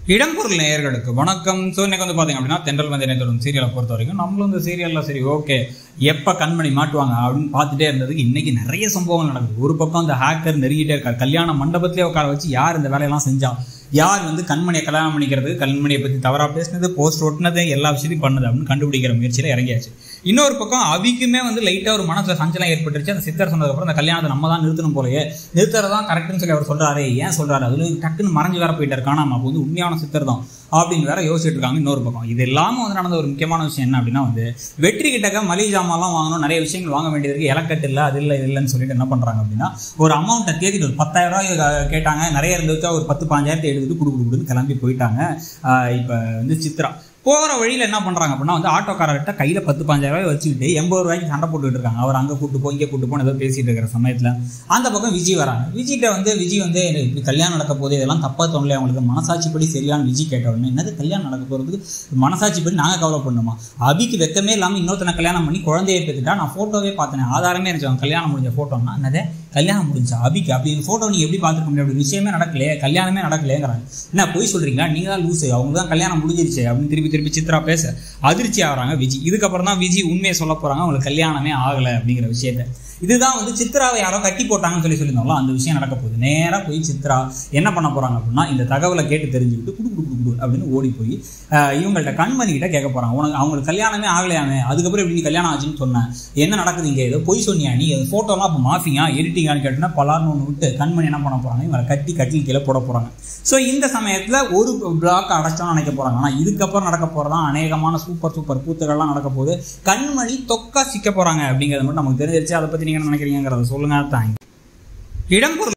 இடம்பொருள் நேயர்களுக்கு வணக்கம் ஸோ இன்னைக்கு வந்து பார்த்தீங்க அப்படின்னா தென்றல் வந்தனை தொடரும் சீரியலை பொறுத்த வரைக்கும் நம்மளும் இந்த சீரியலில் சரி ஓகே எப்போ கண்மணி மாட்டுவாங்க அப்படின்னு பார்த்துட்டே இருந்ததுக்கு இன்னைக்கு நிறைய சம்பவங்கள் நடக்குது ஒரு பக்கம் அந்த ஹேக்கர் நெருங்கிட்டே இருக்கார் கல்யாண மண்டபத்திலே உட்கார வச்சு யார் இந்த வேலையெல்லாம் செஞ்சா யார் வந்து கண்மணியை கல்யாணம் பண்ணிக்கிறது கண்மணியை பற்றி தவறாக பேசினது போஸ்ட் ஒட்டினது எல்லா விஷயத்தையும் பண்ணது அப்படின்னு கண்டுபிடிக்கிற முயற்சியில் இறங்கியாச்சு இன்னொரு பக்கம் அவிக்குமே வந்து லைட்டாக ஒரு மனசில் சஞ்சலம் ஏற்பட்டுருச்சு அந்த சித்தர் சொன்னதுக்கப்புறம் அந்த கல்யாணத்தை நம்ம தான் நிறுத்தணும் போலயே நிறுத்துறதான் கரெக்ட்னு சொல்லி அவர் சொல்றாரு ஏன் சொல்றாரு அதுல டக்குன்னு மறைஞ்சு வேற போயிட்டாரு காணாம அப்போ வந்து உண்மையான சித்தர் தான் அப்படின்னு வேற யோசிச்சுட்டு இருக்காங்க இன்னொரு பக்கம் இது இல்லாமல் வந்து நடந்த ஒரு முக்கியமான விஷயம் என்ன அப்படின்னா வந்து வெற்றி கிட்டக்க மளிகை ஜாமான்லாம் வாங்கணும் நிறைய விஷயங்கள் வாங்க வேண்டியது இருக்கு இலக்கட்டு இல்லை அது இல்லை இது இல்லைன்னு சொல்லிட்டு என்ன பண்றாங்க அப்படின்னா ஒரு அமௌண்ட்டை தேதிட்டு ஒரு பத்தாயிரம் ரூபாய் கே- கேட்டாங்க நிறைய இருந்ததுக்கு ஒரு பத்து பாஞ்சாயிரத்தை எழுதிட்டு குடு குடு குடுன்னு கிளம்பி போயிட்டாங்க ஆஹ் இப்ப வந்து சித்ரா போகிற வழியில் என்ன பண்ணுறாங்க அப்படின்னா வந்து ஆட்டோக்காரர்கிட்ட கையில் பத்து பாஞ்சாயிரம் ரூபாய் வச்சுக்கிட்டு எண்பது ரூபாய்க்கு சண்டை போட்டுட்டு இருக்காங்க அவர் அங்கே கூட்டு போ இங்கே கூட்டு போன்னு ஏதோ பேசிட்டு இருக்கிற சமயத்தில் அந்த பக்கம் விஜய் வராங்க விஜய்கிட்ட வந்து விஜய் வந்து எனக்கு இப்படி கல்யாணம் நடக்க போகுது இதெல்லாம் தப்பாக தோணலையா அவங்களுக்கு மனசாட்சிப்படி சரியான விஜய் கேட்ட உடனே என்னது கல்யாணம் நடக்க போகிறதுக்கு மனசாட்சிப்படி நாங்கள் கவலை பண்ணணுமா அபிக்கு வெக்கமே இல்லாமல் இன்னொருத்தனை கல்யாணம் பண்ணி குழந்தையை பெற்றுட்டா நான் ஃபோட்டோவே பார்த்தேன் ஆதாரமே இருந்துச்சு அவன் கல்யாணம் முடிஞ்ச ஃபோட்டோன்னா என்னதே கல்யாணம் முடிஞ்சா அபிக்கு அப்படி ஃபோட்டோ நீ எப்படி பார்த்துருக்க முடியும் அப்படி விஷயமே நடக்கலையே கல்யாணமே நடக்கலையேங்கிறாங்க என்ன போய் சொல்றீங்களா நீங்க தான் லூசு அவங்க தான் கல்யாணம் முடிஞ்சிருச்சு அப்படின்னு திருப்பி திருப்பி சித்ரா பேச அதிர்ச்சி ஆகுறாங்க விஜய் இதுக்கப்புறம் தான் விஜய் உண்மையை சொல்ல போறாங்க அவங்களுக்கு கல்யாணமே ஆகலை அப்படிங்கிற விஷயத்த இதுதான் வந்து சித்ராவை யாரோ கட்டி போட்டாங்கன்னு சொல்லி சொல்லியிருந்தோம்ல அந்த விஷயம் நடக்க போகுது நேராக போய் சித்ரா என்ன பண்ண போறாங்க அப்படின்னா இந்த தகவலை கேட்டு தெரிஞ்சுக்கிட்டு குடு குடு குடு குடு அப்படின்னு ஓடி போய் ஆஹ், இவங்கள்ட்ட கண்மணி கிட்ட கேட்க போறாங்க உனக்கு அவங்களுக்கு கல்யாணமே ஆகலையாமே அதுக்கப்புறம் எப்படி நீ கல்யாணம் ஆச்சுன்னு சொன்னேன் என்ன நடக்குது இங்கே ஏதோ பொய் சொன்னியா நீ அந்த ஃபோட்டோலாம் அப்போ மாஃபியா எடிட்டிங்கான்னு கேட்டோன்னா பலார்னு ஒன்று விட்டு கண்மணி என்ன பண்ண போறாங்க இவங்களை கட்டி கட்டில் கீழே போட போறாங்க ஸோ இந்த சமயத்தில் ஒரு பிளாக் அடைச்சோம்னு நினைக்க போறாங்க ஆனால் இதுக்கப்புறம் நடக்க போறதான் அநேகமான சூப்பர் சூப்பர் கூத்துக்கள்லாம் நடக்க போகுது கண்மணி தொக்கா சிக்க போறாங்க அப்படிங்கிறது மட்டும் நமக்கு தெரிஞ்சிருச்சு அதை பத்தி நீங்க என்ன நினைக்கிறீங்கிறத சொல்லுங்க தேங்க் இடம்பொருள்